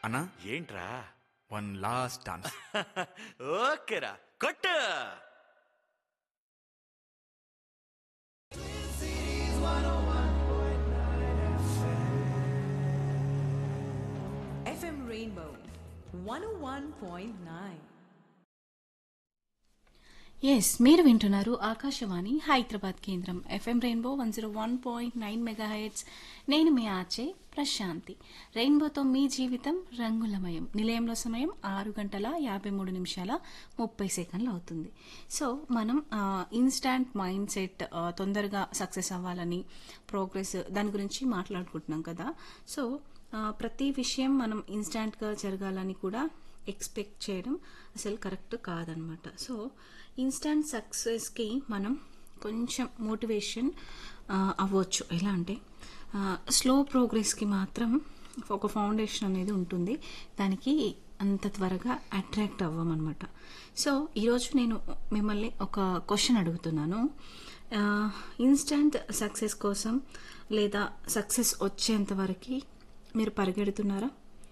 అన్నా ఏంట్రా one last dance ఓకేరా కొట్టు FM Rainbow 101.9. ఎస్ మీరు వింటున్నారు ఆకాశవాణి హైదరాబాద్ కేంద్రం FM rainbow one zero one point nine mega hits నేను మీ ఆచే ప్రశాంతి రెయిన్బోతో మీ జీవితం రంగులమయం నిలయంలో సమయం ఆరు గంటల యాభై మూడు నిమిషాల ముప్పై సెకండ్లు అవుతుంది సో మనం ఇన్స్టాంట్ మైండ్ సెట్ తొందరగా సక్సెస్ అవ్వాలని ప్రోగ్రెస్ దాని గురించి మాట్లాడుకుంటున్నాం కదా సో ఆ, ప్రతి విషయం మనం ఇన్స్టాంట్గా జరగాలని కూడా ఎక్స్పెక్ట్ చేయడం అసలు కరెక్ట్ కాదనమాట సో ఇన్స్టాంట్ సక్సెస్కి మనం కొంచెం మోటివేషన్ అవ్వచ్చు ఎలా అంటే స్లో ప్రోగ్రెస్కి మాత్రం ఒక ఫౌండేషన్ అనేది ఉంటుంది దానికి అంత త్వరగా అట్రాక్ట్ అవ్వమన్నమాట సో ఈరోజు నేను మిమ్మల్ని ఒక క్వశ్చన్ అడుగుతున్నాను ఇన్స్టంట్ సక్సెస్ కోసం లేదా సక్సెస్ వచ్చేంత వరకు మీరు పరిగెడుతున్నారా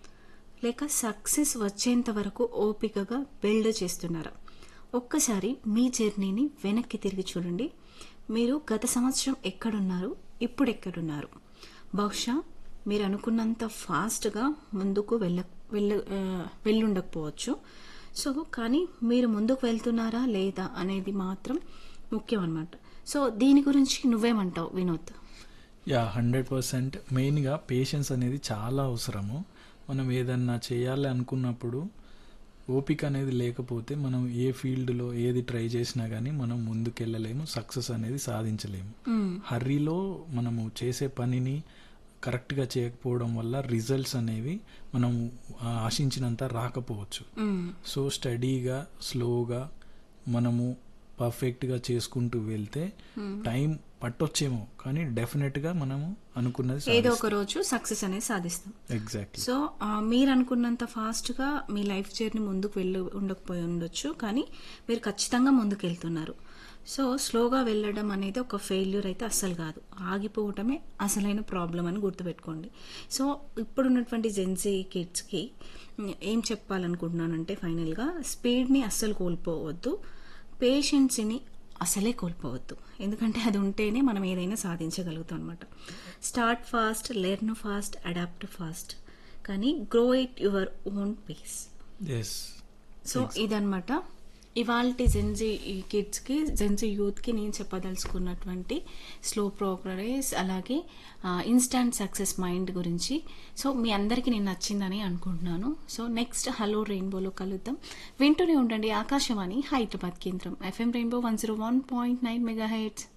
లేక సక్సెస్ వచ్చేంత వరకు ఓపికగా బిల్డ్ చేస్తున్నారా ఒక్కసారి మీ జర్నీని వెనక్కి తిరిగి చూడండి మీరు గత సంవత్సరం ఎక్కడున్నారు ఇప్పుడు ఎక్కడున్నారు బహుశా మీరు అనుకున్నంత ఫాస్ట్గా ముందుకు వెళ్ళ వెళ్ళ ఆ, వెళ్ళుండకపోవచ్చు సో కానీ మీరు ముందుకు వెళ్తున్నారా లేదా అనేది మాత్రం ముఖ్యం అనమాట సో దీని గురించి నువ్వేమంటావు వినోద్ యా హండ్రెడ్ పర్సెంట్ మెయిన్గా పేషెన్స్ అనేది చాలా అవసరము మనం ఏదన్నా చేయాలి అనుకున్నప్పుడు ఓపిక అనేది లేకపోతే మనం ఏ ఫీల్డ్లో ఏది ట్రై చేసినా కానీ మనం ముందుకెళ్ళలేము సక్సెస్ అనేది సాధించలేము హర్రీలో మనము చేసే పనిని కరెక్ట్గా చేయకపోవడం వల్ల రిజల్ట్స్ అనేవి మనం ఆ, ఆశించినంత రాకపోవచ్చు సో స్టడీగా స్లోగా మనము పర్ఫెక్ట్గా చేసుకుంటూ వెళ్తే టైం పట్టొచ్చేమో కానీ డెఫినెట్గా మనము అనుకున్నది ఏదో ఒక రోజు సక్సెస్ అనేది సాధిస్తాం ఎగ్జాక్ట్లీ సో ఆ, మీరు అనుకున్నంత ఫాస్ట్గా మీ లైఫ్ జర్నీ ముందుకు వెళ్ళి ఉండకపోయి ఉండొచ్చు కానీ మీరు ఖచ్చితంగా ముందుకు వెళ్తున్నారు సో స్లోగా వెళ్ళడం అనేది ఒక ఫెయిల్యూర్ అయితే అస్సలు కాదు ఆగిపోవటమే అసలైన ప్రాబ్లం అని గుర్తుపెట్టుకోండి సో ఇప్పుడున్నటువంటి జెన్సీ కిడ్స్కి ఏం చెప్పాలనుకుంటున్నానంటే ఫైనల్గా స్పీడ్ని అస్సలు కోల్పోవద్దు పేషెన్సీని అసలే కోల్పోవద్దు ఎందుకంటే అది ఉంటేనే మనం ఏదైనా సాధించగలుగుతాం అనమాట start fast learn fast adapt fast కానీ grow it your own pace yes so ఇదనమాట ఇవాళ జెన్జీ కిడ్స్కి జెన్జీ యూత్కి నేను చెప్పదలుచుకున్నటువంటి స్లో ప్రోగ్రెస్ అలాగే ఇన్స్టాంట్ సక్సెస్ మైండ్ గురించి సో మీ అందరికీ నేను నచ్చిందని అనుకుంటున్నాను సో నెక్స్ట్ హలో రెయిన్బోలో కలుద్దాం వింటూనే ఉండండి ఆకాశవాణి హైదరాబాద్ కేంద్రం FM rainbow one zero one point nine mega heads